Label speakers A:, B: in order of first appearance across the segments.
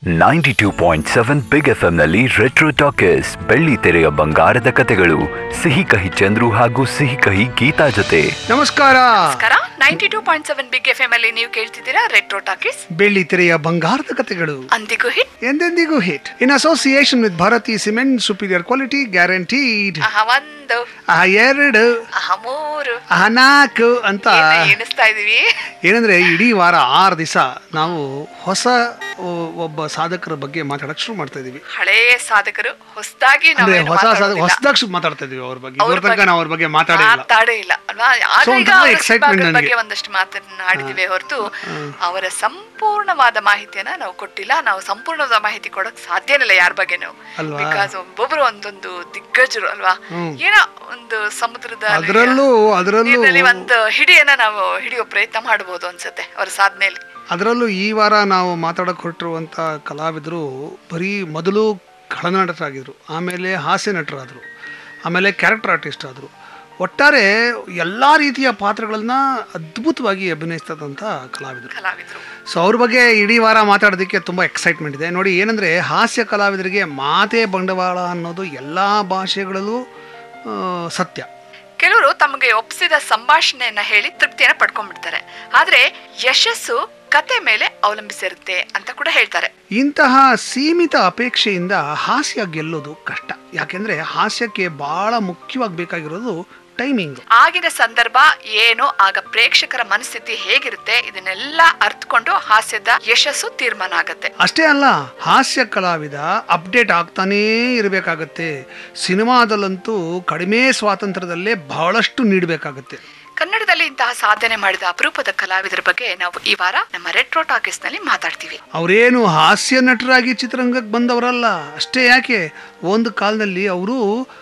A: Ninety two point seven big F ನಲ್ಲಿ retro talkies ಬೆಳ್ಳಿ ತೆರೆಯ ಬಂಗಾರದ ಕತೆಗಳು ಸಿಹಿ ಕಹಿ ಚಂದ್ರು ಹಾಗೂ ಸಿಹಿ ಕಹಿ ಗೀತಾ ಜೊತೆ
B: ನಮಸ್ಕಾರ
C: ನಮಸ್ಕಾರ ninety two point seven big F M ಅಲ್ಲಿ ನೀವು ಕೇಳ್ತಿದ್ದೀರಾ ರೆಟ್ರೋ ಟಾಕೀಸ್
B: ಬೆಳ್ಳಿ ತೆರೆಯ ಬಂಗಾರದ ಕಥೆಗಳು
C: ಅಂದಿಗೂ ಹಿಟ್
B: ಎಂದೆಂದಿಗೂ hit in association with Bharathi cement superior quality guaranteed
C: ಆಹ ಒಂದು
B: ಆ ಎರಡು
C: ಆಹ ಮೂರು
B: ಆ ನಾಲ್ಕು ಅಂತ
C: ಏನ ಎಣಿಸ್ತಾ ಇದೀವಿ
B: ಏನಂದ್ರೆ ಇಡೀ ವಾರ ಆರು ದಿವಸ ನಾವು ಹೊಸ ಒ- ಒಬ್ಬ ಸಾಧಕರ ಬಗ್ಗೆ ಮಾತಾಡಕ್ ಶುರು ಮಾಡ್ತಾ ಇದೀವಿ
C: ಹಳೇ ಸಾಧಕರು ಹೊಸದಾಗಿ
B: ಅಂದ್ರೆ ಹೊಸ ಸಾಧಕ ಹೊಸದಾಗಿ ಮಾತಾಡ್ತಾ ಇದೀವಿ ಅವ್ರ ಬಗ್ಗೆ ಇದ್ರ ತನಕ ನಾವು ಅವ್ರ ಬಗ್ಗೆ ಮಾತಾಡೇ ಇಲ್ಲ
C: ಮಾತಾಡೇ ಇಲ್ಲ ಅಲ್ವಾ ಆಗ
B: So,
C: ಈಗ
B: ಒಂಥರ
C: ಅವರ
B: excitement
C: ಸಿನಿಮಾಗಳ
B: ನನಗೆ.
C: ಬಗ್ಗೆ ಒಂದಷ್ಟು ಮಾತನಾಡಿದಿವೆ ಹೊರತು ಅವರ ಸಂಪೂರ್ಣವಾದ ಮಾಹಿತಿಯನ್ನ ನಾವು ಕೊಟ್ಟಿಲ್ಲ ನಾವು ಸಂಪೂರ್ಣವಾದ ಮಾಹಿತಿ ಕೊಡಕ್ ಸಾಧ್ಯನೇ ಇಲ್ಲ ಯಾರ ಬಗ್ಗೆನೂ
B: ಅಲ್ವಾ?
C: ಬಿಕಾಸ್ ಒಬ್ಬೊಬ್ರು ಒಂದೊಂದು ದಿಗ್ಗಜರು ಅಲ್ವಾ ಏನೋ ಒಂದು ಸಮುದ್ರದ
B: ಅದರಲ್ಲೂ ಅದರಲ್ಲೂ
C: ನೀರಿನಲ್ಲಿ ಒಂದು ಹಿಡಿಯನ್ನ ನಾವು ಹಿಡಿಯೋ ಪ್ರಯತ್ನ ಮಾಡಬಹುದು ಅನ್ಸುತ್ತೆ ಅವರ ಸಾಧನೆಯಲ್ಲಿ
B: ಅದರಲ್ಲೂ ಈ ವಾರ ನಾವು ಮಾತಾಡಕ್ಕೆ ಹೊರಟಿರುವಂಥ ಕಲಾವಿದರು ಬರೀ ಮೊದಲು ಖಳನಟರಾಗಿದ್ದರು ಆಮೇಲೆ ಹಾಸ್ಯ ನಟರಾದರು ಆಮೇಲೆ ಕ್ಯಾರೆಕ್ಟರ್ ಆರ್ಟಿಸ್ಟ್ ಆದರು ಒಟ್ಟಾರೆ ಎಲ್ಲ ರೀತಿಯ ಪಾತ್ರಗಳನ್ನ ಅದ್ಭುತವಾಗಿ ಅಭಿನಯಿಸ್ತದಂಥ ಕಲಾವಿದರು
C: ಕಲಾವಿದರು
B: ಸೊ ಅವ್ರ ಬಗ್ಗೆ ಇಡೀ ವಾರ ಮಾತಾಡೋದಕ್ಕೆ ತುಂಬ ಎಕ್ಸೈಟ್ಮೆಂಟ್ ಇದೆ ನೋಡಿ ಏನಂದರೆ ಹಾಸ್ಯ ಕಲಾವಿದರಿಗೆ ಮಾತೇ ಬಂಡವಾಳ ಅನ್ನೋದು ಎಲ್ಲ ಭಾಷೆಗಳಲ್ಲೂ ಆ, ಸತ್ಯ
C: ಕೆಲವರು ತಮಗೆ ಒಪ್ಪಿಸಿದ ಸಂಭಾಷಣೆಯನ್ನ ಹೇಳಿ ತೃಪ್ತಿಯನ್ನ ಪಡ್ಕೊಂಡ್ಬಿಡ್ತಾರೆ ಆದ್ರೆ ಯಶಸ್ಸು ಕತೆ ಮೇಲೆ ಅವಲಂಬಿಸಿರುತ್ತೆ ಅಂತ ಕೂಡ ಹೇಳ್ತಾರೆ
B: ಇಂತಹ ಸೀಮಿತ ಅಪೇಕ್ಷೆಯಿಂದ ಹಾಸ್ಯ ಗೆಲ್ಲೋದು ಕಷ್ಟ ಯಾಕೆಂದ್ರೆ ಹಾಸ್ಯಕ್ಕೆ ಬಹಳ ಮುಖ್ಯವಾಗಿ ಬೇಕಾಗಿರೋದು ಟೈಮಿಂಗ್
C: ಆಗಿನ ಸಂದರ್ಭ ಏನು ಆಗ ಪ್ರೇಕ್ಷಕರ ಮನಸ್ಥಿತಿ ಹೇಗಿರುತ್ತೆ ಇದನ್ನೆಲ್ಲ ಅರ್ಥಕೊಂಡು ಹಾಸ್ಯದ ಯಶಸ್ಸು ತೀರ್ಮಾನ ಆಗತ್ತೆ
B: ಅಷ್ಟೇ ಅಲ್ಲ ಹಾಸ್ಯ ಕಲಾವಿದ ಅಪ್ಡೇಟ್ ಆಗ್ತಾನೇ ಇರಬೇಕಾಗತ್ತೆ ಸಿನಿಮಾದಲ್ಲಂತೂ ಕಡಿಮೆ ಸ್ವಾತಂತ್ರ್ಯದಲ್ಲೇ ಬಹಳಷ್ಟು ನೀಡಬೇಕಾಗತ್ತೆ
C: ಕನ್ನಡದಲ್ಲಿ ಇಂತಹ ಸಾಧನೆ ಮಾಡಿದ ಅಪರೂಪದ ಕಲಾವಿದರ ಬಗ್ಗೆ ನಾವು ಈ ವಾರ ನಮ್ಮ ರೆಟ್ರೋ ಟಾಕೀಸ್ ನಲ್ಲಿ ಮಾತಾಡ್ತೀವಿ
B: ಅವರೇನು ಹಾಸ್ಯ ನಟರಾಗಿ ಚಿತ್ರರಂಗಕ್ಕೆ ಬಂದವರಲ್ಲ ಅಷ್ಟೇ ಯಾಕೆ ಒಂದು ಕಾಲದಲ್ಲಿ ಅವರು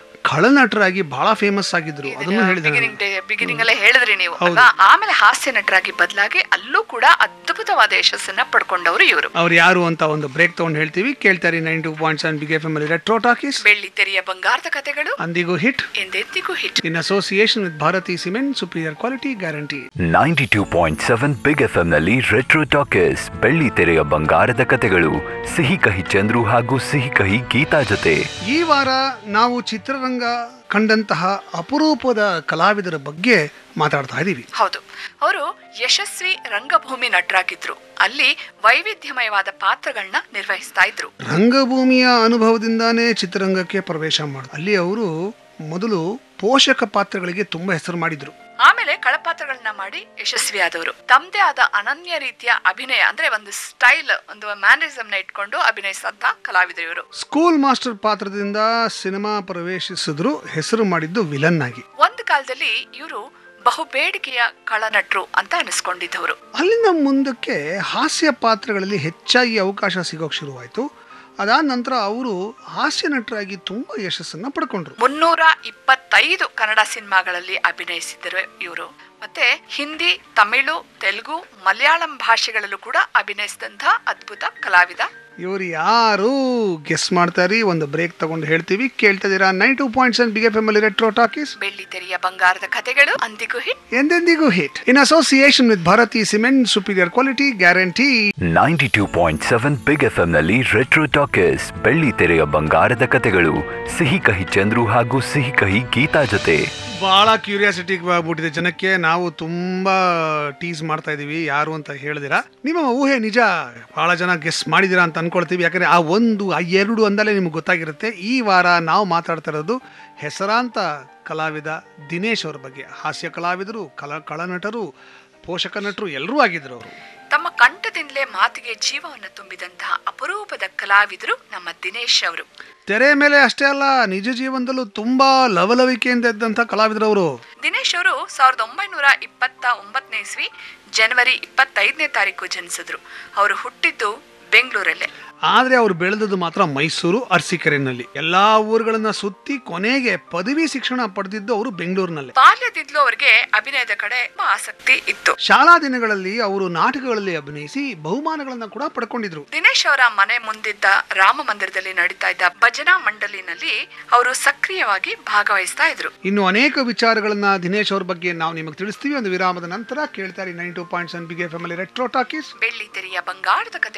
B: ಖಳನಟರಾಗಿ ಬಹಳ ಫೇಮಸ್ ಆಗಿದ್ರು ಅದನ್ನು ಹೇಳಿದ್ದಾರೆ
C: ಬಿಗಿನಿಂಗ್ ಬಿಗಿನಿಂಗ್ ಅಲ್ಲೇ ಹೇಳಿದ್ರಿ ನೀವು ಅಲ್ವಾ ಆಮೇಲೆ ಹಾಸ್ಯ ನಟರಾಗಿ ಬದಲಾಗಿ ಅಲ್ಲೂ ಕೂಡ ಅದ್ಭುತವಾದ ಯಶಸ್ಸನ್ನ ಪಡ್ಕೊಂಡವರು ಇವರು
B: ಅವ್ರು ಯಾರು ಅಂತ ಒಂದು ಬ್ರೇಕ್ ತಗೊಂಡು ಹೇಳ್ತೀವಿ ಕೇಳ್ತಾರೆ nine two point seven big F M ಅಲ್ಲಿ ರೆಟ್ರೋ ಟಾಕೀಸ್
C: ಬೆಳ್ಳಿ ತೆರೆಯ ಬಂಗಾರದ ಕತೆಗಳು
B: ಅಂದಿಗೂ ಹಿಟ್
C: ಎಂದೆಂದಿಗೂ hit
B: in association with Bharathi cement superior quality guarantee
A: ninety two point seven big F ನಲ್ಲಿ ರೆಟ್ರೋ ಟಾಕೀಸ್ ಬೆಳ್ಳಿ ತೆರೆಯ ಬಂಗಾರದ ಕತೆಗಳು ಸಿಹಿ ಕಹಿ ಚಂದ್ರು ಹಾಗೂ ಸಿಹಿ ಕಹಿ ಗೀತಾ ಜೊತೆ
B: ಈ ವಾರ ನಾವು ಚಿತ್ರರಂಗ ಕಂಡಂತಹ ಅಪರೂಪದ ಕಲಾವಿದರ ಬಗ್ಗೆ ಮಾತಾಡ್ತಾ ಇದ್ದೀವಿ
C: ಹೌದು ಅವರು ಯಶಸ್ವಿ ರಂಗಭೂಮಿ ನಟರಾಗಿದ್ರು ಅಲ್ಲಿ ವೈವಿಧ್ಯಮಯವಾದ ಪಾತ್ರಗಳನ್ನ ನಿರ್ವಹಿಸ್ತಾ ಇದ್ರು
B: ರಂಗಭೂಮಿಯ ಅನುಭವದಿಂದಾನೇ ಚಿತ್ರರಂಗಕ್ಕೆ ಪ್ರವೇಶ ಮಾಡಿದ್ರು ಅಲ್ಲಿ ಅವರು ಮೊದಲು ಪೋಷಕ ಪಾತ್ರಗಳಿಗೆ ತುಂಬಾ ಹೆಸರು ಮಾಡಿದ್ರು
C: ಆಮೇಲೆ ಕಳಪಾತ್ರಗಳನ್ನ ಮಾಡಿ ಯಶಸ್ವಿಯಾದವರು ತಮ್ಮದೇ ಆದ ಅನನ್ಯ ರೀತಿಯ ಅಭಿನಯ ಅಂದ್ರೆ ಒಂದು ಸ್ಟೈಲ್ ಒಂದು ಮ್ಯಾನರಿಸಮ್ ನ ಇಟ್ಕೊಂಡು ಅಭಿನಯಿಸಂತ ಕಲಾವಿದರು ಇವರು
B: ಸ್ಕೂಲ್ ಮಾಸ್ಟರ್ ಪಾತ್ರದಿಂದ ಸಿನಿಮಾ ಪ್ರವೇಶಿಸಿದ್ರು ಹೆಸರು ಮಾಡಿದ್ದು ವಿಲನ್ ಆಗಿ
C: ಒಂದು ಕಾಲದಲ್ಲಿ ಇವರು ಬಹುಬೇಡಿಕೆಯ ಕಳನಟರು ಅಂತ ಅನಿಸ್ಕೊಂಡಿದ್ದವರು
B: ಅಲ್ಲಿಂದ ಮುಂದಕ್ಕೆ ಹಾಸ್ಯ ಪಾತ್ರಗಳಲ್ಲಿ ಹೆಚ್ಚಾಗಿ ಅವಕಾಶ ಸಿಗೋಕ್ ಶುರುವಾಯಿತು ಅದಾದ ನಂತರ ಅವರು ಹಾಸ್ಯ ನಟರಾಗಿ ತುಂಬಾ ಯಶಸ್ಸನ್ನ ಪಡ್ಕೊಂಡ್ರು
C: ಮುನ್ನೂರ ಇಪ್ಪತ್ತೈದು ಕನ್ನಡ ಸಿನಿಮಾಗಳಲ್ಲಿ ಅಭಿನಯಿಸಿದರು ಇವರು ಮತ್ತೆ ಹಿಂದಿ ತಮಿಳು ತೆಲುಗು ಮಲಯಾಳಂ ಭಾಷೆಗಳಲ್ಲೂ ಕೂಡ ಅಭಿನಯಿಸಿದಂತ ಅದ್ಭುತ ಕಲಾವಿದ
B: ಇವರು ಯಾರು ಗೆಸ್ ಮಾಡ್ತಾರಿ ಒಂದು ಬ್ರೇಕ್ ತಗೊಂಡು ಹೇಳ್ತೀವಿ ಕೇಳ್ತಾ ಇದೀರಾ nine two point seven big F M ಅಲ್ಲಿ ರೆಟ್ರೋ ಟಾಕೀಸ್
C: ಬೆಳ್ಳಿ ತೆರೆಯ ಬಂಗಾರದ ಕಥೆಗಳು ಅಂದಿಗೂ ಹಿಟ್
B: ಎಂದೆಂದಿಗೂ hit in association with Bharathi cement superior quality guarantee
A: ninety two point seven big F ನಲ್ಲಿ ರೆಟ್ರೋ ಟಾಕೀಸ್ ಬೆಳ್ಳಿ ತೆರೆಯ ಬಂಗಾರದ ಕತೆಗಳು ಸಿಹಿ ಕಹಿ ಚಂದ್ರು ಹಾಗೂ ಸಿಹಿ ಕಹಿ ಗೀತಾ ಜೊತೆ
B: ಬಹಳ ಕ್ಯೂರಿಯಾಸಿಟಿ ಆಗ್ಬಿಟ್ಟಿದೆ ಜನಕ್ಕೆ ನಾವು ತುಂಬಾ ಟೀಸ್ ಮಾಡ್ತಾ ಇದೀವಿ ಯಾರು ಅಂತ ಹೇಳಿದಿರಾ ನಿಮ್ಮ ಊಹೆ ನಿಜ ಬಹಳ ಜನ ಗೆಸ್ ಮಾಡಿದಿರಾ ಅಂತ ಅನ್ಕೊಳ್ತೀವಿ ಯಾಕಂದ್ರೆ ಆ ಒಂದು ಆ ಎರಡು ಅಂದಲೇ ನಿಮ್ಗೆ ಗೊತ್ತಾಗಿರುತ್ತೆ ಈ ವಾರ ನಾವು ಮಾತಾಡ್ತಾ ಇರೋದು ಹೆಸರಾಂತ ಕಲಾವಿದ ದಿನೇಶ್ ಅವ್ರ ಬಗ್ಗೆ ಹಾಸ್ಯ ಕಲಾವಿದರು ಕಲಾ ಕಳನಟರು ಪೋಷಕ ನಟರು ಎಲ್ಲರೂ ಆಗಿದ್ರು ಅವರು
C: ತಮ್ಮ ಕಂಠದಿಂದಲೇ ಮಾತಿಗೆ ಜೀವವನ್ನು ತುಂಬಿದಂತಹ ಅಪರೂಪದ ಕಲಾವಿದರು ನಮ್ಮ ದಿನೇಶ್ ಅವರು
B: ತೆರೆ ಮೇಲೆ ಅಷ್ಟೇ ಅಲ್ಲ ನಿಜ ಜೀವನದಲ್ಲೂ ತುಂಬಾ ಲವಲವಿಕೆಯಿಂದ ಇದ್ದಂಥ ಕಲಾವಿದರು ಅವರು
C: ದಿನೇಶ್ ಅವರು ಸಾವಿರದ ಒಂಬೈನೂರ ಇಪ್ಪತ್ತ ಒಂಬತ್ತನೇ ಇಸ್ವಿ ಜನವರಿ ಇಪ್ಪತ್ತೈದನೇ ತಾರೀಕು ಜನಿಸಿದ್ರು ಅವರು ಹುಟ್ಟಿದ್ದು ಬೆಂಗಳೂರಲ್ಲೇ
B: ಆದ್ರೆ ಅವ್ರು ಬೆಳೆದದ್ದು ಮಾತ್ರ ಮೈಸೂರು ಅರಸೀಕೆರೆನಲ್ಲಿ ಎಲ್ಲಾ ಊರುಗಳನ್ನ ಸುತ್ತಿ ಕೊನೆಗೆ ಪದವಿ ಶಿಕ್ಷಣ ಪಡೆದಿದ್ದು ಅವರು ಬೆಂಗಳೂರಿನಲ್ಲಿ
C: ಬಾಲ್ಯದಿಂದಲೂ ಅವರಿಗೆ ಅಭಿನಯದ ಕಡೆ ತುಂಬಾ ಆಸಕ್ತಿ ಇತ್ತು
B: ಶಾಲಾ ದಿನಗಳಲ್ಲಿ ಅವರು ನಾಟಕಗಳಲ್ಲಿ ಅಭಿನಯಿಸಿ ಬಹುಮಾನಗಳನ್ನ ಕೂಡ ಪಡ್ಕೊಂಡಿದ್ರು
C: ದಿನೇಶ್ ಅವರ ಮನೆ ಮುಂದಿದ್ದ ರಾಮ ಮಂದಿರದಲ್ಲಿ ನಡೀತಾ ಇದ್ದ ಭಜನಾ ಮಂಡಲಿನಲ್ಲಿ ಅವರು ಸಕ್ರಿಯವಾಗಿ ಭಾಗವಹಿಸ್ತಾ ಇದ್ರು
B: ಇನ್ನು ಅನೇಕ ವಿಚಾರಗಳನ್ನ ದಿನೇಶ್ ಅವ್ರ ಬಗ್ಗೆ ನಾವು ನಿಮಗೆ ತಿಳಿಸ್ತೀವಿ ಒಂದು ವಿರಾಮದ ನಂತರ ಕೇಳ್ತಾರೆ nine two point seven big family retro talkies
C: ಬೆಳ್ಳಿ ತೆರೆಯ ಬಂಗಾರದ ಕಥೆಗಳು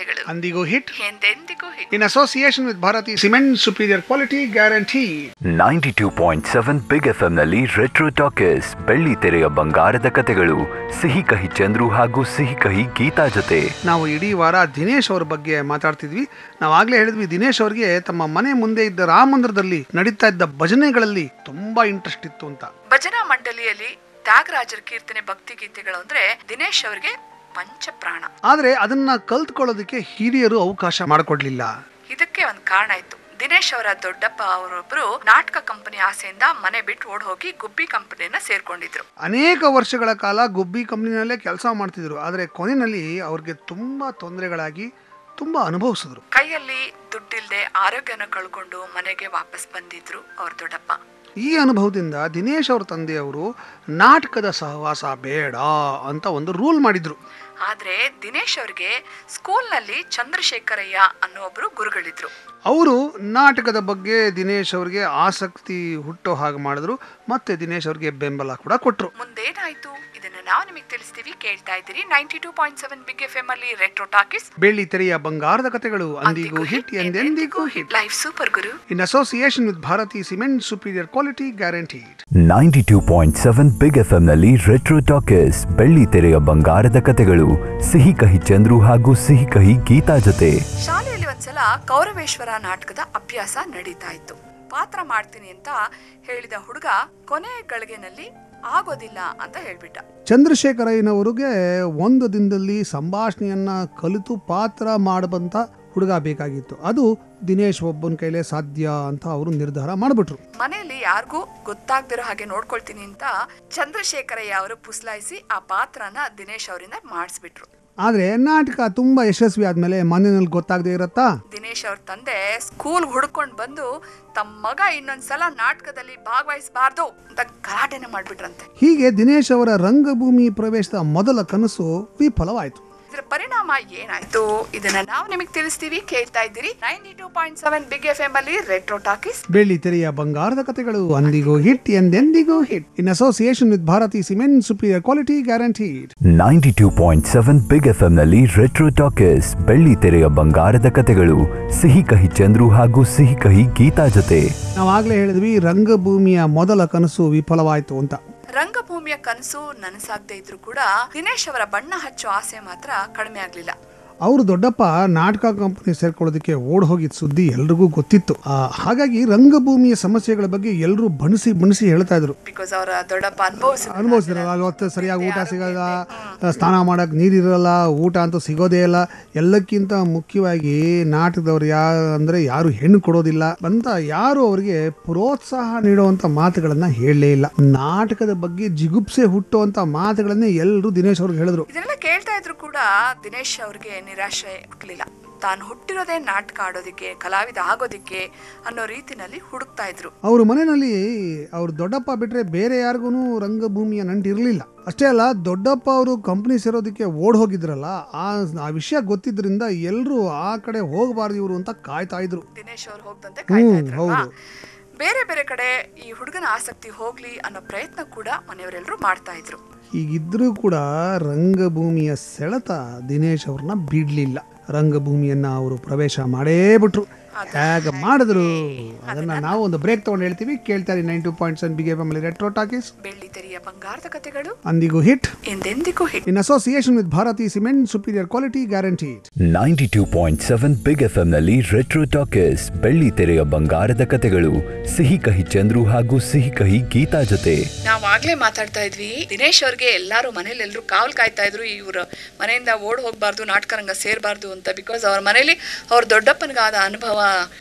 B: ಅಂದಿಗೂ ಹಿಟ್
C: ಎಂದೆಂದಿಗೂ hit
B: in association with Bharathi cement superior quality guarantee
A: ninety two point seven big F ನಲ್ಲಿ ರೆಟ್ರೋ ಟಾಕೀಸ್ ಬೆಳ್ಳಿ ತೆರೆಯ ಬಂಗಾರದ ಕತೆಗಳು ಸಿಹಿ ಕಹಿ ಚಂದ್ರು ಹಾಗೂ ಸಿಹಿ ಕಹಿ ಗೀತಾ ಜೊತೆ
B: ನಾವು ಇಡೀ ವಾರ ದಿನೇಶ್ ಅವ್ರ ಬಗ್ಗೆ ಮಾತಾಡ್ತಿದ್ವಿ ನಾವು ಆಗ್ಲೇ ಹೇಳಿದ್ವಿ ದಿನೇಶ್ ಅವ್ರಿಗೆ ತಮ್ಮ ಮನೆ ಮುಂದೆ ಇದ್ದ ರಾಮ ಮಂದಿರದಲ್ಲಿ ನಡೀತಾ ಇದ್ದ ಭಜನೆಗಳಲ್ಲಿ ತುಂಬಾ ಇಂಟ್ರೆಸ್ಟ್ ಇತ್ತು ಅಂತ
C: ಭಜನಾ ಮಂಡಳಿಯಲ್ಲಿ ತ್ಯಾಗರಾಜರ ಕೀರ್ತನೆ ಭಕ್ತಿ ಗೀತೆಗಳು ಅಂದ್ರೆ ದಿನೇಶ್ ಅವರಿಗೆ ಪಂಚಪ್ರಾಣ
B: ಆದ್ರೆ ಅದನ್ನ ಕಲ್ತ್ಕೊಳ್ಳೋದಕ್ಕೆ ಹಿರಿಯರು ಅವಕಾಶ ಮಾಡಿಕೊಡ್ಲಿಲ್ಲ
C: ಇದಕ್ಕೆ ಒಂದು ಕಾರಣ ಇತ್ತು ದಿನೇಶ್ ಅವರ ದೊಡ್ಡಪ್ಪ ಅವರೊಬ್ರು ನಾಟಕ ಕಂಪನಿ ಆಸೆಯಿಂದ ಮನೆ ಬಿಟ್ಟು ಓಡ್ ಹೋಗಿ ಗುಬ್ಬಿ ಕಂಪನಿಯನ್ನ ಸೇರ್ಕೊಂಡಿದ್ರು
B: ಅನೇಕ ವರ್ಷಗಳ ಕಾಲ ಗುಬ್ಬಿ ಕಂಪ್ನಿನಲ್ಲೇ ಕೆಲಸ ಮಾಡ್ತಿದ್ರು ಆದರೆ ಕೊನೆಯಲ್ಲಿ ಅವ್ರಿಗೆ ತುಂಬಾ ತೊಂದರೆಗಳಾಗಿ ತುಂಬಾ ಅನುಭವಿಸಿದ್ರು
C: ಕೈಯಲ್ಲಿ ದುಡ್ಡಿಲ್ದೆ ಆರೋಗ್ಯನ ಕಳ್ಕೊಂಡು ಮನೆಗೆ ವಾಪಸ್ ಬಂದಿದ್ರು ಅವ್ರ ದೊಡ್ಡಪ್ಪ
B: ಈ ಅನುಭವದಿಂದ ದಿನೇಶ್ ಅವ್ರ ತಂದೆಯವರು ನಾಟಕದ ಸಹವಾಸ ಬೇಡ ಅಂತ ಒಂದು ರೂಲ್ ಮಾಡಿದ್ರು
C: ಆದ್ರೆ ದಿನೇಶ್ ಅವ್ರಿಗೆ ಸ್ಕೂಲ್ನಲ್ಲಿ ಚಂದ್ರಶೇಖರಯ್ಯ ಅನ್ನೋ ಒಬ್ರು ಗುರುಗಳಿದ್ರು
B: ಅವರು ನಾಟಕದ ಬಗ್ಗೆ ದಿನೇಶ್ ಅವ್ರಿಗೆ ಆಸಕ್ತಿ ಹುಟ್ಟೋ ಹಾಗೆ ಮಾಡಿದ್ರು ಮತ್ತೆ ದಿನೇಶ್ ಅವ್ರಿಗೆ ಬೆಂಬಲ ಕೂಡ ಕೊಟ್ಟರು
C: ಮುಂದೇನಾಯ್ತು ಇದನ್ನ ನಾವು ನಿಮಗೆ ತಿಳಿಸ್ತೀವಿ ಕೇಳ್ತಾ ಇದ್ದೀರಿ ninety two point seven big F M ಅಲ್ಲಿ ರೆಟ್ರೋ ಟಾಕೀಸ್
B: ಬೆಳ್ಳಿ ತೆರೆಯ ಬಂಗಾರದ ಕತೆಗಳು ಅಂದಿಗೂ ಹಿಟ್ ಎಂದೆಂದಿಗೂ ಹಿಟ್
C: ಲೈಫ್ ಸೂಪರ್ ಗುರು
B: in association with Bharathi cement superior quality guaranteed
A: ninety two point seven big F ನಲ್ಲಿ ರೆಟ್ರೋ ಟಾಕೀಸ್ ಬೆಳ್ಳಿ ತೆರೆಯ ಬಂಗಾರದ ಕತೆಗಳು ಸಿಹಿ ಕಹಿ ಚಂದ್ರು ಹಾಗೂ ಸಿಹಿ ಕಹಿ ಗೀತಾ ಜೊತೆ
C: ಶಾಲೆಯಲ್ಲಿ ಒಂದ್ಸಲ ಕೌರವೇಶ್ವರ ನಾಟಕದ ಅಭ್ಯಾಸ ನಡೀತಾ ಇತ್ತು ಪಾತ್ರ ಮಾಡ್ತೀನಿ ಅಂತ ಹೇಳಿದ ಹುಡುಗ ಕೊನೆ ಗಳಿಗೆನಲ್ಲಿ ಆಗೋದಿಲ್ಲ ಅಂತ ಹೇಳ್ಬಿಟ್ಟ
B: ಚಂದ್ರಶೇಖರಯ್ಯನವರಿಗೆ ಒಂದು ದಿನದಲ್ಲಿ ಸಂಭಾಷಣೆಯನ್ನ ಕಲಿತು ಪಾತ್ರ ಮಾಡಬಂತ ಹುಡುಗ ಬೇಕಾಗಿತ್ತು ಅದು ದಿನೇಶ್ ಒಬ್ಬನ ಕೈಲೇ ಸಾಧ್ಯ ಅಂತ ಅವರು ನಿರ್ಧಾರ ಮಾಡಿಬಿಟ್ರು
C: ಮನೆಯಲ್ಲಿ ಯಾರಿಗೂ ಗೊತ್ತಾಗ್ದಿರೋ ಹಾಗೆ ನೋಡ್ಕೊಳ್ತೀನಿ ಅಂತ ಚಂದ್ರಶೇಖರಯ್ಯ ಅವರು ಪುಸ್ಲಾಯಿಸಿ ಆ ಪಾತ್ರನ ದಿನೇಶ್ ಅವರಿಂದ ಮಾಡಿಸ್ಬಿಟ್ರು
B: ಆದರೆ ನಾಟಕ ತುಂಬಾ ಯಶಸ್ವಿ ಆದ್ಮೇಲೆ ಮನೆಯಲ್ಲಿ ಗೊತ್ತಾಗದೆ ಇರತ್ತಾ
C: ದಿನೇಶ್ ಅವ್ರ ತಂದೆ ಸ್ಕೂಲ್ ಹುಡ್ಕೊಂಡ್ ಬಂದು ತಮ್ಮ ಮಗ ಇನ್ನೊಂದ್ಸಲ ನಾಟಕದಲ್ಲಿ ಭಾಗವಹಿಸಬಾರ್ದು ಅಂತ ಗಲಾಟೆನ ಮಾಡ್ಬಿಟ್ರಂತೆ
B: ಹೀಗೆ ದಿನೇಶ್ ಅವರ ರಂಗಭೂಮಿ ಪ್ರವೇಶದ ಮೊದಲ ಕನಸು ವಿಫಲವಾಯಿತು
C: ಇದರ ಪರಿಣಾಮ ಏನಾಯ್ತು ಇದನ್ನ ನಾವು ನಿಮಗೆ ತಿಳಿಸ್ತೀವಿ ಕೇಳ್ತಾ ಇದ್ದೀರಿ ninety two point seven big F M ಅಲ್ಲಿ ರೆಟ್ರೋ ಟಾಕೀಸ್
B: ಬೆಳ್ಳಿ ತೆರೆಯ ಬಂಗಾರದ ಕತೆಗಳು ಅಂದಿಗೂ ಹಿಟ್ ಎಂದೆಂದಿಗೂ hit in association with Bharathi cement superior quality guaranteed
A: ninety two point seven big F ನಲ್ಲಿ ರೆಟ್ರೋ ಟಾಕೀಸ್ ಬೆಳ್ಳಿ ತೆರೆಯ ಬಂಗಾರದ ಕತೆಗಳು ಸಿಹಿ ಕಹಿ ಚಂದ್ರು ಹಾಗೂ ಸಿಹಿ ಕಹಿ ಗೀತಾ ಜೊತೆ
B: ನಾವು ಆಗ್ಲೇ ಹೇಳಿದ್ವಿ ರಂಗಭೂಮಿಯ ಮೊದಲ ಕನಸು ವಿಫಲವಾಯಿತು ಅಂತ
C: ರಂಗಭೂಮಿಯ ಕನಸು ನನಸಾಗದೆ ಇದ್ರು ಕೂಡ ದಿನೇಶ್ ಅವರ ಬಣ್ಣ ಹಚ್ಚೋ ಆಸೆ ಮಾತ್ರ ಕಡಿಮೆ ಆಗ್ಲಿಲ್ಲ
B: ಅವರು ದೊಡ್ಡಪ್ಪ ನಾಟಕ ಕಂಪನಿ ಸೇರ್ಕೊಳ್ಳೋದಕ್ಕೆ ಓಡ್ ಹೋಗಿದ್ ಸುದ್ದಿ ಎಲ್ರಿಗೂ ಗೊತ್ತಿತ್ತು ಆ, ಹಾಗಾಗಿ ರಂಗಭೂಮಿಯ ಸಮಸ್ಯೆಗಳ ಬಗ್ಗೆ ಎಲ್ಲರೂ ಬಣಿಸಿ ಬಣಿಸಿ ಹೇಳ್ತಾ ಇದ್ರು
C: ಬಿಕಾಸ್ ಅವರ ದೊಡ್ಡಪ್ಪ ಅನುಭವಿಸಿದ್ರು
B: ಅನುಭವಿಸಿರಲ್ಲ ಹೊತ್ತು ಸರಿಯಾಗಿ ಊಟ ಸಿಗಲ್ಲ ಸ್ನಾನ ಮಾಡಕ್ ನೀರಿರಲ್ಲ ಊಟ ಅಂತೂ ಸಿಗೋದೇ ಇಲ್ಲ ಎಲ್ಲಕ್ಕಿಂತ ಮುಖ್ಯವಾಗಿ ನಾಟಕದವ್ರು ಯಾ ಅಂದ್ರೆ ಯಾರು ಹೆಣ್ಣು ಕೊಡೋದಿಲ್ಲ ಅಂತ ಯಾರು ಅವರಿಗೆ ಪ್ರೋತ್ಸಾಹ ನೀಡುವಂತ ಮಾತುಗಳನ್ನ ಹೇಳಲೇ ಇಲ್ಲ ನಾಟಕದ ಬಗ್ಗೆ ಜಿಗುಪ್ಸೆ ಹುಟ್ಟುವಂತ ಮಾತುಗಳನ್ನೇ ಎಲ್ಲರೂ ದಿನೇಶ್ ಅವ್ರಿಗೆ ಹೇಳಿದ್ರು
C: ಇದನ್ನೆಲ್ಲ ಕೇಳ್ತಾ ಇದ್ರು ಕೂಡ ದಿನೇಶ್ ಅವ್ರಿಗೆ ನಿರಾಶೆ ಹುಟ್ಟಲಿಲ್ಲ ತಾನು ಹುಟ್ಟಿರೋದೇ ನಾಟಕ ಆಡೋದಿಕ್ಕೆ ಕಲಾವಿದ ಆಗೋದಿಕ್ಕೆ ಅನ್ನೋ ರೀತಿನಲ್ಲಿ ಹುಡುಕ್ತಾ ಇದ್ರು
B: ಅವ್ರ ಮನೆಯಲ್ಲಿ ಅವ್ರ ದೊಡ್ಡಪ್ಪ ಬಿಟ್ರೆ ಬೇರೆ ಯಾರಿಗೂ ರಂಗಭೂಮಿಯ ನಂಟು ಇರಲಿಲ್ಲ ಅಷ್ಟೇ ಅಲ್ಲ ದೊಡ್ಡಪ್ಪ ಅವರು ಕಂಪ್ನಿ ಸೇರೋದಕ್ಕೆ ಓಡ್ ಹೋಗಿದ್ರಲ್ಲ ಆ ಆ ವಿಷಯ ಗೊತ್ತಿದ್ರಿಂದ ಎಲ್ಲರೂ ಆ ಕಡೆ ಹೋಗಬಾರ್ದು ಇವರು ಅಂತ ಕಾಯ್ತಾ ಇದ್ರು
C: ದಿನೇಶ್ ಅವ್ರು ಹೋಗ್ದಂತೆ ಕಾಯ್ತಾ
B: ಹ್ಮ್,
C: ಇದ್ರಲ್ವಾ
B: ಹೌದು.
C: ಬೇರೆ ಬೇರೆ ಕಡೆ ಈ ಹುಡುಗನ ಆಸಕ್ತಿ ಹೋಗ್ಲಿ ಅನ್ನೋ ಪ್ರಯತ್ನ ಕೂಡ ಮನೆಯವರೆಲ್ಲರೂ ಮಾಡ್ತಾ ಇದ್ರು
B: ಹೀಗಿದ್ರೂ ಕೂಡ ರಂಗಭೂಮಿಯ ಸೆಳೆತ ದಿನೇಶ್ ಅವ್ರನ್ನ ಬಿಡ್ಲಿಲ್ಲ ರಂಗಭೂಮಿಯನ್ನ ಅವರು ಪ್ರವೇಶ ಮಾಡೇ ಬಿಟ್ರು ಹೇಗೆ ಮಾಡಿದ್ರು ಅದನ್ನ ನಾವು ಒಂದು ಬ್ರೇಕ್ ತಗೊಂಡು ಹೇಳ್ತೀವಿ ಕೇಳ್ತಾರೆ nine two point seven big retro talkies
C: ಬೆಳ್ಳಿ ತೆರೆಯ ಬಂಗಾರದ ಕತೆಗಳು
B: ಅಂದಿಗೂ ಹಿಟ್
C: ಎಂದೆಂದಿಗೂ hit
B: in association with Bharathi cement superior quality guaranteed
A: ninety two point seven big F ನಲ್ಲಿ ರೆಟ್ರೋ ಟಾಕೀಸ್ ಬೆಳ್ಳಿ ತೆರೆಯ ಬಂಗಾರದ ಕತೆಗಳು ಸಿಹಿ ಕಹಿ ಚಂದ್ರು ಹಾಗೂ ಸಿಹಿ ಕಹಿ ಗೀತಾ ಜೊತೆ
C: ನಾವು ಆಗ್ಲೇ ಮಾತಾಡ್ತಾ ಇದ್ವಿ ದಿನೇಶ್ ಅವ್ರಿಗೆ ಎಲ್ಲಾರು ಮನೇಲಿ ಎಲ್ಲರೂ ಕಾವಲ್ ಕಾಯ್ತಾ ಇದ್ರು ಇವ್ರ ಮನೆಯಿಂದ ಓಡ್ ಹೋಗ್ಬಾರ್ದು ನಾಟಕ ರಂಗ ಸೇರ್ಬಾರ್ದು ಅಂತ ಬಿಕಾಸ್ ಅವ್ರ ಮನೇಲಿ ಅವ್ರ ದೊಡ್ಡಪ್ಪನಿಗಾದ ಅನುಭವ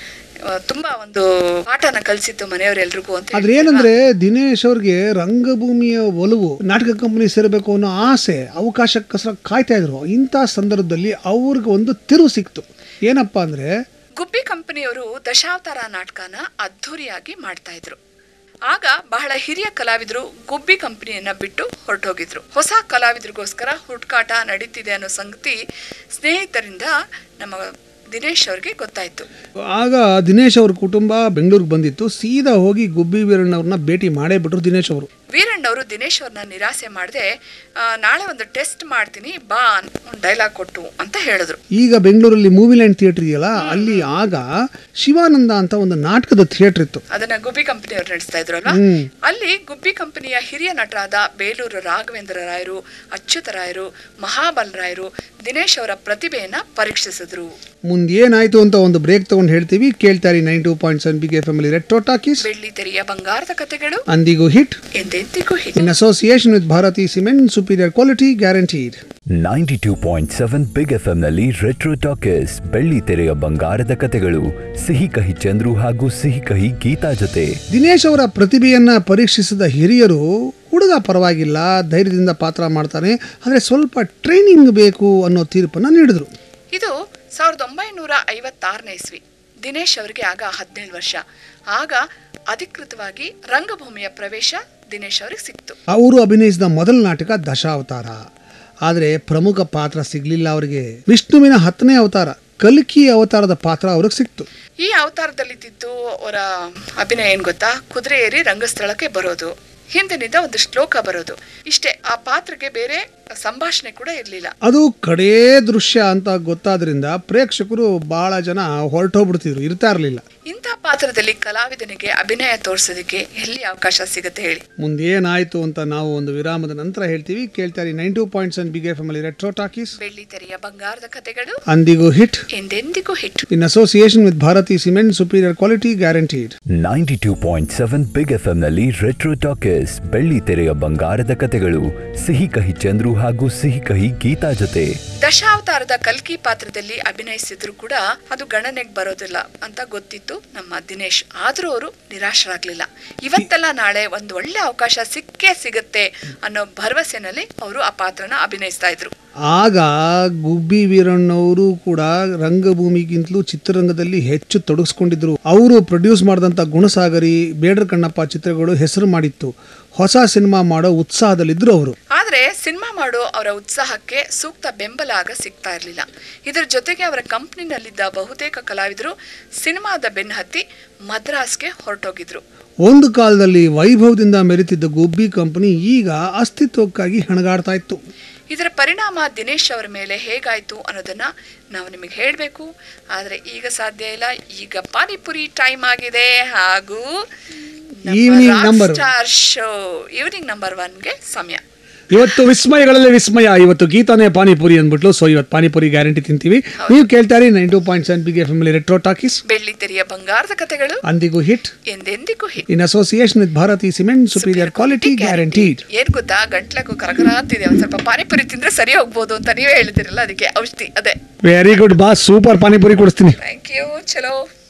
C: ಆ, ತುಂಬಾ ಒಂದು ಪಾಠನ ಕಲಿಸಿತ್ತು ಮನೆಯವರೆಲ್ರಿಗೂ ಅಂತ
B: ಆದ್ರೆ ಏನಂದ್ರೆ ದಿನೇಶ್ ಅವ್ರಿಗೆ ರಂಗಭೂಮಿಯ ಒಲವು ನಾಟಕ ಕಂಪನಿ ಸೇರಬೇಕು ಅನ್ನೋ ಆಸೆ ಅವಕಾಶಕ್ಕೋಸ್ಕರ ಕಾಯ್ತಾ ಇದ್ರು ಇಂಥ ಸಂದರ್ಭದಲ್ಲಿ ಅವ್ರಿಗೆ ಒಂದು ತಿರುವು ಸಿಕ್ತು ಏನಪ್ಪಾ ಅಂದ್ರೆ
C: ಗುಬ್ಬಿ ಕಂಪನಿಯವರು ದಶಾವತಾರ ನಾಟಕನ ಅದ್ಧೂರಿಯಾಗಿ ಮಾಡ್ತಾ ಇದ್ರು ಆಗ ಬಹಳ ಹಿರಿಯ ಕಲಾವಿದರು ಗುಬ್ಬಿ ಕಂಪನಿಯನ್ನ ಬಿಟ್ಟು ಹೊರಟೋಗಿದ್ರು ಹೊಸ ಕಲಾವಿದರಿಗೋಸ್ಕರ ಹುಡುಕಾಟ ನಡೀತಿದೆ ಅನ್ನೋ ಸಂಗತಿ ಸ್ನೇಹಿತರಿಂದ ನಮ್ಮ ದಿನೇಶ್ ಅವ್ರಿಗೆ ಗೊತ್ತಾಯ್ತು
B: ಆಗ ದಿನೇಶ್ ಅವ್ರ ಕುಟುಂಬ ಬೆಂಗಳೂರಿಗೆ ಬಂದಿತ್ತು ಸೀದಾ ಹೋಗಿ ಗುಬ್ಬಿ ವೀರಣ್ಣವ್ರನ್ನ ಭೇಟಿ ಮಾಡೇ ಬಿಟ್ರು ದಿನೇಶ್ ಅವರು
C: ವೀರಣ್ಣ ಅವರು ದಿನೇಶ್ ಅವ್ರನ್ನ ನಿರಾಸೆ ಮಾಡದೆ ನಾಳೆ ಒಂದು ಟೆಸ್ಟ್ ಮಾಡ್ತೀನಿ ಬಾ ಒಂದು ಡೈಲಾಗ್ ಕೊಟ್ಟು ಅಂತ ಹೇಳಿದ್ರು
B: ಈಗ ಬೆಂಗಳೂರಲ್ಲಿ ಮೂವಿ ಲ್ಯಾಂಡ್ ಥಿಯೇಟರ್ ಇದೆಯಲ್ಲ ಅಲ್ಲಿ ಆಗ ಶಿವಾನಂದ ಅಂತ ಒಂದು ನಾಟಕದ ಥಿಯೇಟರ್ ಇತ್ತು
C: ಅದನ್ನ ಗುಬ್ಬಿ ಕಂಪನಿಯವರು ನಡೆಸ್ತಾ ಇದ್ರು ಅಲ್ವಾ ಅಲ್ಲಿ ಗುಬ್ಬಿ ಕಂಪನಿಯ ಹಿರಿಯ ನಟರಾದ ಬೇಲೂರು ರಾಘವೇಂದ್ರ ರಾಯರು ಅಚ್ಯುತರಾಯರು ಮಹಾಬಲರಾಯರು ದಿನೇಶ್ ಅವರ ಪ್ರತಿಭೆಯನ್ನ ಪರೀಕ್ಷಿಸಿದ್ರು
B: ಮುಂದೇನಾಯ್ತು ಅಂತ ಒಂದು ಬ್ರೇಕ್ ತಗೊಂಡು ಹೇಳ್ತೀವಿ ಕೇಳ್ತಾರೆ nine two point seven big F M ಅಲ್ಲಿ ರೆಟ್ರೋ ಟಾಕೀಸ್
C: ಬೆಳ್ಳಿ ತೆರೆಯ ಬಂಗಾರದ ಕಥೆಗಳು
B: ಅಂದಿಗೂ ಹಿಟ್
C: ಎಂದೆಂದಿಗೂ hit
B: in association with Bharathi cement superior quality guaranteed
A: ninety two point seven big F ಎಂನಲ್ಲಿ ರೆಟ್ರೋ ಟಾಕೀಸ್ ಬೆಳ್ಳಿ ತೆರೆಯ ಬಂಗಾರದ ಕತೆಗಳು ಸಿಹಿ ಕಹಿ ಚಂದ್ರು ಹಾಗೂ ಸಿಹಿ ಕಹಿ ಗೀತಾ ಜೊತೆ
B: ದಿನೇಶ್ ಅವರ ಪ್ರತಿಭೆಯನ್ನ ಪರೀಕ್ಷಿಸಿದ ಹಿರಿಯರು ಹುಡುಗ ಪರವಾಗಿಲ್ಲ ಧೈರ್ಯದಿಂದ ಪಾತ್ರ ಮಾಡ್ತಾನೆ ಆದರೆ ಸ್ವಲ್ಪ ಟ್ರೈನಿಂಗ್ ಬೇಕು ಅನ್ನೋ ತೀರ್ಪನ್ನು ನೀಡಿದ್ರು
C: ಇದು ಸಾವಿರದ ಒಂಬೈನೂರ ಐವತ್ತಾರನೇ ಇಸ್ವಿ ದಿನೇಶ್ ಅವರಿಗೆ ಆಗ ಹದಿನೇಳು ವರ್ಷ ಆಗ ಅಧಿಕೃತವಾಗಿ ರಂಗಭೂಮಿಯ ಪ್ರವೇಶ ದಿನೇಶ್ ಅವರಿಗೆ ಸಿಕ್ತು
B: ಅವರು ಅಭಿನಯಿಸಿದ ಮೊದಲ ನಾಟಕ ದಶಾವತಾರ ಆದರೆ ಪ್ರಮುಖ ಪಾತ್ರ ಸಿಗ್ಲಿಲ್ಲ ಅವರಿಗೆ ವಿಷ್ಣುವಿನ ಹತ್ತನೇ ಅವತಾರ ಕಲ್ಕಿ ಅವತಾರದ ಪಾತ್ರ ಅವ್ರಿಗೆ ಸಿಕ್ತು
C: ಈ ಅವತಾರದಲ್ಲಿದ್ದಿದ್ದು ಅವರ ಅಭಿನಯ ಏನ್ ಗೊತ್ತಾ ಕುದುರೆ ಏರಿ ರಂಗಸ್ಥಳಕ್ಕೆ ಬರೋದು ಹಿಂದಿನಿಂದ ಒಂದು ಶ್ಲೋಕ ಬರೋದು ಇಷ್ಟೇ ಆ ಪಾತ್ರಕ್ಕೆ ಬೇರೆ ಸಂಭಾಷಣೆ ಕೂಡ ಇರಲಿಲ್ಲ
B: ಅದು ಕಡೇ ದೃಶ್ಯ ಅಂತ ಗೊತ್ತಾದ್ರಿಂದ ಪ್ರೇಕ್ಷಕರು ಬಹಳ ಜನ ಹೊರಟೋಗ್ಬಿಡ್ತಿದ್ರು ಇರ್ತಾ ಇರಲಿಲ್ಲ
C: ಇಂಥ ಪಾತ್ರದಲ್ಲಿ ಕಲಾವಿದನಿಗೆ ಅಭಿನಯ ತೋರಿಸೋದಕ್ಕೆ ಎಲ್ಲಿ ಅವಕಾಶ ಸಿಗುತ್ತೆ ಹೇಳಿ
B: ಮುಂದೇನಾಯ್ತು ಅಂತ ನಾವು ಒಂದು ವಿರಾಮದ ನಂತರ ಹೇಳ್ತೀವಿ ಕೇಳ್ತಾರೆ nine two point seven big F M ಅಲ್ಲಿ ರೆಟ್ರೋ ಟಾಕೀಸ್
C: ಬೆಳ್ಳಿ ತೆರೆಯ ಬಂಗಾರದ ಕಥೆಗಳು
B: ಅಂದಿಗೂ ಹಿಟ್
C: ಎಂದೆಂದಿಗೂ hit
B: in association with Bharathi cement superior quality guaranteed
A: ninety two point seven big F ಎಂನಲ್ಲಿ ರೆಟ್ರೋ ಟಾಕೀಸ್ ಬೆಳ್ಳಿ ತೆರೆಯ ಬಂಗಾರದ ಕತೆಗಳು ಸಿಹಿ ಕಹಿ ಚಂದ್ರು ಹಾಗೂ ಸಿಹಿ ಕಹಿ ಗೀತಾ ಜೊತೆ
C: ದಶಾವತಾರದ ಕಲ್ಕಿ ಪಾತ್ರದಲ್ಲಿ ಅಭಿನಯಿಸಿದ್ರು ಕೂಡ ಅದು ಗಣನೆಗೆ ಬರೋದಿಲ್ಲ ಅಂತ ಗೊತ್ತಿತ್ತು ನಮ್ಮ ದಿನೇಶ್ ಆದ್ರೂ ಅವರು ನಿರಾಶರಾಗ್ಲಿಲ್ಲ ಇವತ್ತೆಲ್ಲ ನಾಳೆ ಒಂದು ಒಳ್ಳೆ ಅವಕಾಶ ಸಿಕ್ಕೇ ಸಿಗುತ್ತೆ ಅನ್ನೋ ಭರವಸೆನಲ್ಲಿ ಅವರು ಆ ಪಾತ್ರನ ಅಭಿನಯಿಸ್ತಾ ಇದ್ರು
B: ಆಗ ಗುಬ್ಬಿ ವೀರಣ್ಣವರು ಕೂಡ ರಂಗಭೂಮಿಗಿಂತಲೂ ಚಿತ್ರರಂಗದಲ್ಲಿ ಹೆಚ್ಚು ತೊಡಗಿಸ್ಕೊಂಡಿದ್ರು ಅವರು ಪ್ರೊಡ್ಯೂಸ್ ಮಾಡಿದಂಥ ಗುಣಸಾಗರಿ ಬೇಡರ ಕಣ್ಣಪ್ಪ ಚಿತ್ರಗಳು ಹೆಸರು ಮಾಡಿತ್ತು ಹೊಸ ಸಿನಿಮಾ ಮಾಡೋ ಉತ್ಸಾಹದಲ್ಲಿದ್ದರು ಅವರು
C: ಆದ್ರೆ ಸಿನಿಮಾ ಮಾಡೋ ಅವರ ಉತ್ಸಾಹಕ್ಕೆ ಸೂಕ್ತ ಬೆಂಬಲ ಆಗ ಸಿಗ್ತಾ ಇರಲಿಲ್ಲ ಇದರ ಜೊತೆಗೆ ಅವರ ಕಂಪ್ನಿನಲ್ಲಿದ್ದ ಬಹುತೇಕ ಕಲಾವಿದರು ಸಿನಿಮಾದ ಬೆನ್ನಹತ್ತಿ ಮದ್ರಾಸ್ಗೆ ಹೊರಟೋಗಿದ್ರು
B: ಒಂದು ಕಾಲದಲ್ಲಿ ವೈಭವದಿಂದ ಮೆರೆತಿದ್ದ ಗುಬ್ಬಿ ಕಂಪನಿ ಈಗ ಅಸ್ತಿತ್ವಕ್ಕಾಗಿ ಹೆಣಗಾಡ್ತಾ ಇತ್ತು
C: ಇದರ ಪರಿಣಾಮ ದಿನೇಶ್ ಅವರ ಮೇಲೆ ಹೇಗಾಯ್ತು ಅನ್ನೋದನ್ನ ನಾವು ನಿಮಗೆ ಹೇಳಬೇಕು ಆದರೆ ಈಗ ಸಾಧ್ಯ ಇಲ್ಲ ಈಗ ಪಾನಿಪುರಿ ಟೈಮ್ ಆಗಿದೆ ಹಾಗೂ
B: Evening number.
C: Star show evening number ಒನ್ಗೆ ಸಮಯ
B: ಇವತ್ತು ವಿಸ್ಮಯಗಳಲ್ಲಿ ವಿಸ್ಮಯ ಇವತ್ತು ಗೀತಾನೇ ಪಾನಿಪುರಿ ಅಂದ್ಬಿಟ್ಲು ಸೊ ಇವತ್ತು ಪಾನಿಪುರಿ ಗ್ಯಾರಂಟಿ ತಿಂತೀವಿ ನೀವು ಕೇಳ್ತಾರೆ nine two point seven big F M retro talkies
C: ಬೆಳ್ಳಿ ತೆರೆಯ ಬಂಗಾರದ ಕಥೆಗಳು
B: ಅಂದಿಗೂ ಹಿಟ್
C: ಎಂದೆಂದಿಗೂ hit
B: in association with Bharathi cement superior quality guaranteed
C: ಏನ್ ಗೊತ್ತಾ ಗಂಟ್ಲಕ್ಕೂ ಕರಕರ ಅಂತಿದೆ ಒಂದ್ ಸ್ವಲ್ಪ ಪಾನಿಪುರಿ ತಿಂದ್ರೆ ಸರಿ ಹೋಗ್ಬೋದು ಅಂತ ನೀವೇ ಹೇಳ್ತಿರಲ್ಲ ಅದಕ್ಕೆ ಔಷಧಿ ಅದೇ
B: very good boss super panipuri ಕೊಡಿಸ್ತೀನಿ
C: ಥ್ಯಾಂಕ್ ಯು ಚಲೋ